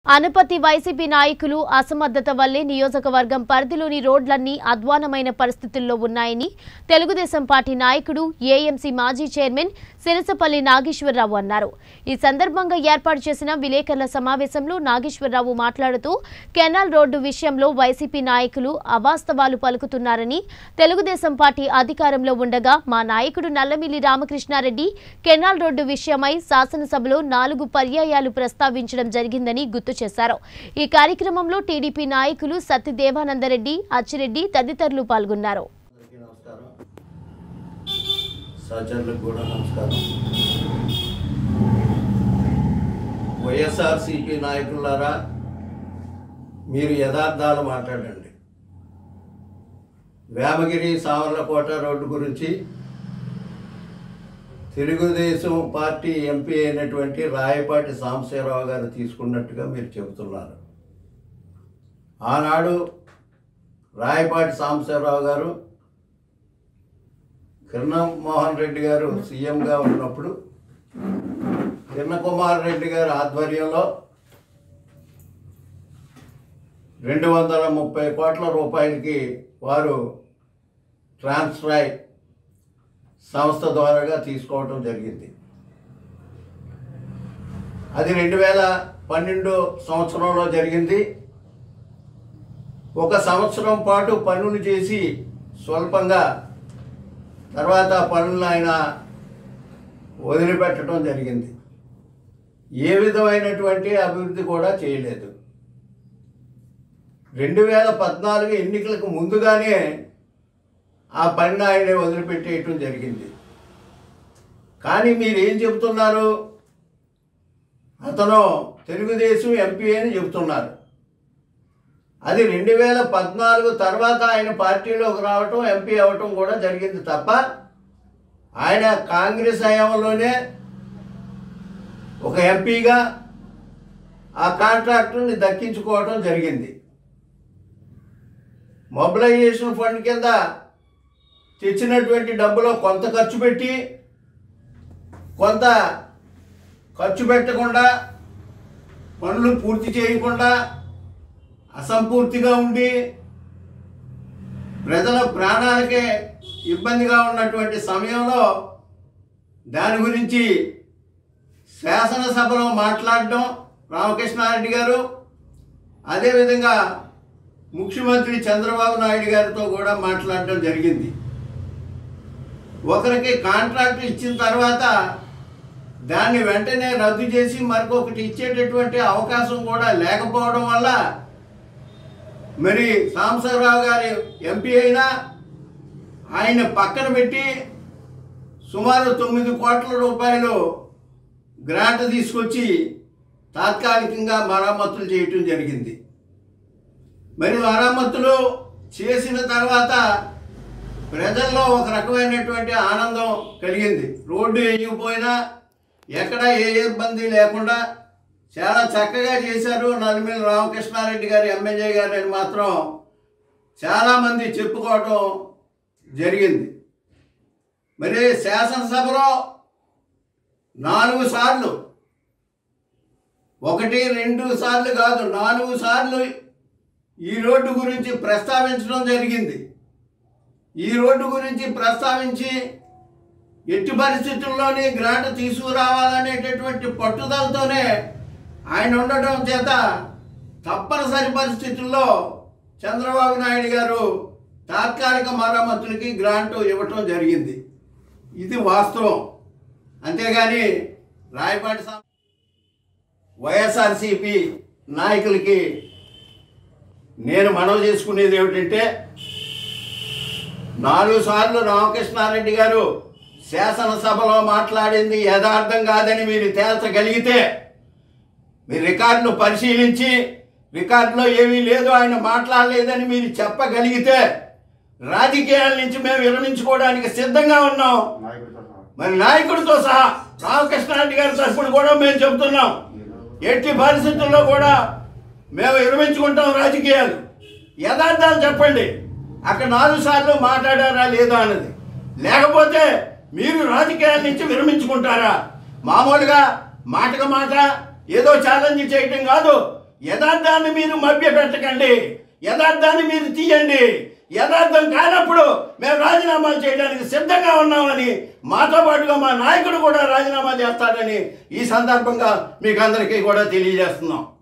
అనపతి YCP నాయకులు అసమర్థత వల్లే నియోజకవర్గం పరిధిలోని రోడ్లన్నీ అధ్వానమైన పరిస్థితుల్లో ఉన్నాయని తెలుగుదేశం పార్టీ నాయకుడు ఏఎంసీ మాజీ చైర్మన్ సిరసపల్లి నాగేశ్వరరావు అన్నారు ఈ సందర్భంగా ఏర్పాటు చేసిన విలేకరుల సమావేశంలో నాగేశ్వరరావు మాట్లాడుతూ కెనాల్ రోడ్డు విషయంలో వైసీపీ నాయకులు అవాస్తవాలు పలుకుతున్నారని తెలుగుదేశం పార్టీ అధికారంలో ఉండగా మా నాయకుడు నల్లమిల్లి రామకృష్ణారెడ్డి కెనాల్ రోడ్డు విషయమై శాసనసభలో నాలుగు పర్యాయాలు ప్రస్తావించడం జరిగిందని గుర్తు చేశారు ఈ కార్యక్రమంలో టీడీపీ నాయకులు సత్య దేవానందరెడ్డి అచ్చిరెడ్డి తదితరులు పాల్గొన్నారు అందరికీ నమస్కారం సహచరులకు కూడా నమస్కారం వైఎస్ఆర్సిపి నాయకులారా మీరు యథార్థాలు మాట్లాడండి వేమగిరి సావర్లకోట రోడ్డు గురించి తెలుగుదేశం పార్టీ ఎంపీ అయినటువంటి రాయపాటి సాంబశివరావు గారు తీసుకున్నట్టుగా మీరు చెబుతున్నారు ఆనాడు రాయపాటి సాంబశివరావు గారు కిరణ్ మోహన్ రెడ్డి గారు సీఎంగా ఉన్నప్పుడు కిరణ్ కుమార్ రెడ్డి గారి ఆధ్వర్యంలో రెండు వందల ముప్పై కోట్ల రూపాయలకి వారు ట్రాన్స్ఫర్ సంస్థ ద్వారాగా తీసుకోవటం జరిగింది అది రెండు వేల పన్నెండు సంవత్సరంలో జరిగింది ఒక సంవత్సరం పాటు పనులు చేసి స్వల్పంగా తర్వాత పనులను ఆయన వదిలిపెట్టడం జరిగింది ఏ విధమైనటువంటి అభివృద్ధి కూడా చేయలేదు రెండు వేల పద్నాలుగు ఎన్నికలకు ముందుగానే ఆ పనిని ఆయన వదిలిపెట్టేయటం జరిగింది కానీ మీరు ఏం చెబుతున్నారు అతను తెలుగుదేశం ఎంపీ అని చెబుతున్నారు అది రెండు వేల పద్నాలుగు తర్వాత ఆయన పార్టీలోకి రావటం ఎంపీ అవ్వటం కూడా జరిగింది తప్ప ఆయన కాంగ్రెస్ హయాంలోనే ఒక ఎంపీగా ఆ కాంట్రాక్టుని దక్కించుకోవటం జరిగింది మొబిలైజేషన్ ఫండ్ కింద తెచ్చినటువంటి డబ్బులో కొంత ఖర్చు పెట్టి కొంత ఖర్చు పెట్టకుండా పనులు పూర్తి చేయకుండా అసంపూర్తిగా ఉండి ప్రజల ప్రాణాలకే ఇబ్బందిగా ఉన్నటువంటి సమయంలో దాని గురించి శాసనసభలో మాట్లాడడం రామకృష్ణారెడ్డి గారు అదేవిధంగా ముఖ్యమంత్రి చంద్రబాబు నాయుడు గారితో కూడా మాట్లాడడం జరిగింది ఒకరికి కాంట్రాక్ట్ ఇచ్చిన తర్వాత దాన్ని వెంటనే రద్దు చేసి మరొకటి ఇచ్చేటటువంటి అవకాశం కూడా లేకపోవడం వల్ల మరి సాంబశివరావు గారి ఎంపీ అయినా ఆయన పక్కన పెట్టి సుమారు తొమ్మిది కోట్ల రూపాయలు గ్రాంట్ తీసుకొచ్చి తాత్కాలికంగా మరమ్మతులు చేయటం జరిగింది మరి మరమ్మతులు చేసిన తర్వాత ప్రజల్లో ఒక రకమైనటువంటి ఆనందం కలిగింది రోడ్డు వేయకపోయినా ఎక్కడ ఏ ఇబ్బంది లేకుండా చాలా చక్కగా చేశారు నల్మిల్ రామకృష్ణారెడ్డి గారు ఎమ్మెల్యే గారు అని మాత్రం చాలామంది చెప్పుకోవటం జరిగింది మరి శాసనసభలో నాలుగు సార్లు ఒకటి రెండు సార్లు కాదు నాలుగు సార్లు ఈ రోడ్డు గురించి ప్రస్తావించడం జరిగింది ఈ రోడ్డు గురించి ప్రస్తావించి ఎట్టి పరిస్థితుల్లోని గ్రాంట్ తీసుకురావాలనేటటువంటి పట్టుదలతోనే ఆయన ఉండటం చేత తప్పనిసరి పరిస్థితుల్లో చంద్రబాబు నాయుడు గారు తాత్కాలిక మరమ్మతులకి గ్రాంట్ ఇవ్వటం జరిగింది ఇది వాస్తవం అంతేగాని రాయపాటి సా వైఎస్ఆర్సిపి నాయకులకి నేను మనవి చేసుకునేది ఏమిటంటే నాలుగు సార్లు రామకృష్ణారెడ్డి గారు శాసనసభలో మాట్లాడింది యథార్థం కాదని మీరు తేల్చగలిగితే మీ రికార్డును పరిశీలించి రికార్డులో ఏమీ లేదు ఆయన మాట్లాడలేదని మీరు చెప్పగలిగితే రాజకీయాల నుంచి మేము విరమించుకోవడానికి సిద్ధంగా ఉన్నాం మరి నాయకుడితో సహా రామకృష్ణారెడ్డి గారి తరఫున కూడా మేము చెబుతున్నాం ఎట్టి పరిస్థితుల్లో కూడా మేము విరమించుకుంటాం రాజకీయాలు యథార్థాలు చెప్పండి అక్కడ నాలుగు సార్లు మాట్లాడారా లేదా అన్నది లేకపోతే మీరు రాజకీయాల నుంచి విరమించుకుంటారా మామూలుగా మాటకు మాట ఏదో ఛాలెంజ్ చేయటం కాదు యథార్థాన్ని మీరు మభ్య పెట్టకండి యథార్థాన్ని మీరు తీయండి యథార్థం కానప్పుడు మేము రాజీనామాలు చేయడానికి సిద్ధంగా ఉన్నామని మాతో పాటుగా మా నాయకుడు కూడా రాజీనామా చేస్తాడని ఈ సందర్భంగా మీకు అందరికీ కూడా తెలియజేస్తున్నాం